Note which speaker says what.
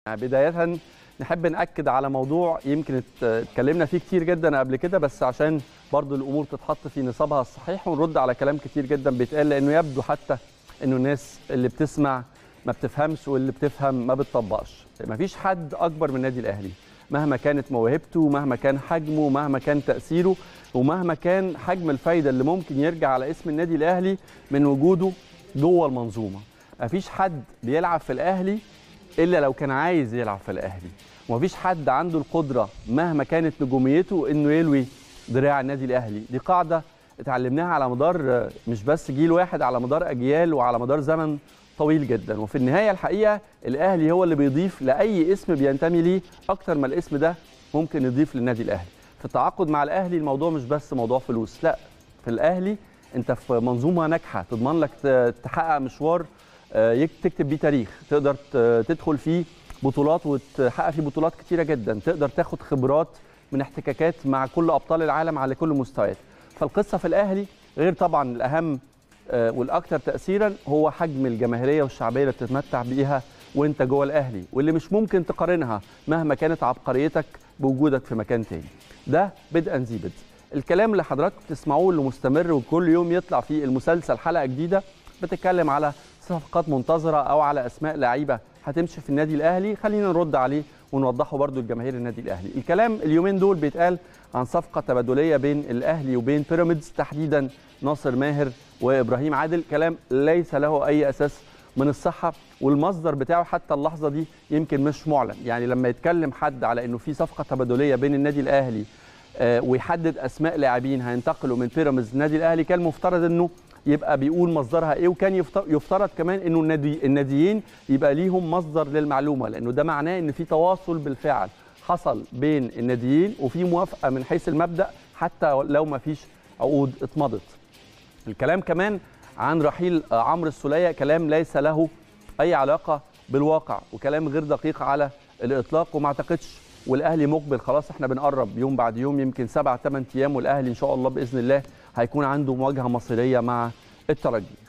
Speaker 1: بداية نحب نأكد على موضوع يمكن ات- اتكلمنا فيه كتير جدا قبل كده بس عشان برضو الأمور تتحط في نصابها الصحيح ونرد على كلام كتير جدا بيتقال لأنه يبدو حتى إنه الناس اللي بتسمع ما بتفهمش واللي بتفهم ما بتطبقش مفيش حد أكبر من النادي الأهلي مهما كانت موهبته مهما كان حجمه مهما كان تأثيره ومهما كان حجم الفايدة اللي ممكن يرجع على اسم النادي الأهلي من وجوده جوه المنظومة مفيش حد بيلعب في الأهلي الا لو كان عايز يلعب في الاهلي ومفيش حد عنده القدره مهما كانت نجوميته انه يلوي دراع النادي الاهلي دي قاعده اتعلمناها على مدار آه، مش بس جيل واحد على مدار اجيال وعلى مدار زمن طويل جدا وفي النهايه الحقيقه الاهلي هو اللي بيضيف لاي اسم بينتمي ليه اكتر ما الاسم ده ممكن يضيف للنادي الاهلي في التعاقد مع الاهلي الموضوع مش بس موضوع فلوس لا في الاهلي انت في منظومه ناجحه تضمن لك ت- تحقق مشوار آه، يك- تكتب بيه تاريخ تقدر ت- تدخل فيه بطولات وتحقق فيه بطولات كتيره جدا تقدر تاخد خبرات من احتكاكات مع كل ابطال العالم على كل المستويات فالقصه في الاهلي غير طبعا الاهم آه، والاكثر تاثيرا هو حجم الجماهيريه والشعبيه اللي بتتمتع بيها وانت جوه الاهلي واللي مش ممكن تقارنها مهما كانت عبقريتك بوجودك في مكان تاني ده بدءا ذي بدء الكلام اللي حضراتكم بتسمعوه اللي مستمر وكل يوم يطلع فيه المسلسل حلقه جديده بتتكلم على صفقات منتظره او على اسماء لعيبه هتمشي في النادي الاهلي خلينا نرد عليه ونوضحه برضو لجماهير النادي الاهلي الكلام اليومين دول بيتقال عن صفقه تبادليه بين الاهلي وبين بيراميدز تحديدا ناصر ماهر وابراهيم عادل كلام ليس له اي اساس من الصحه والمصدر بتاعه حتى اللحظه دي يمكن مش معلن يعني لما يتكلم حد على انه في صفقه تبادليه بين النادي الاهلي آه، ويحدد اسماء لاعبين هينتقلوا من بيراميدز النادي الاهلي كان مفترض انه يبقى بيقول مصدرها ايه وكان يفت- يفترض كمان انه النادي الناديين يبقى ليهم مصدر للمعلومه لانه ده معناه ان في تواصل بالفعل حصل بين الناديين وفي موافقه من حيث المبدا حتى لو ما فيش عقود اتمضت الكلام كمان عن رحيل آه، عمرو السوليه كلام ليس له اي علاقه بالواقع وكلام غير دقيق على الاطلاق وما اعتقدش والاهلي مقبل خلاص احنا بنقرب يوم بعد يوم يمكن سبع ثمان ايام والاهلي ان شاء الله باذن الله هيكون عنده مواجهه مصيريه مع الترجي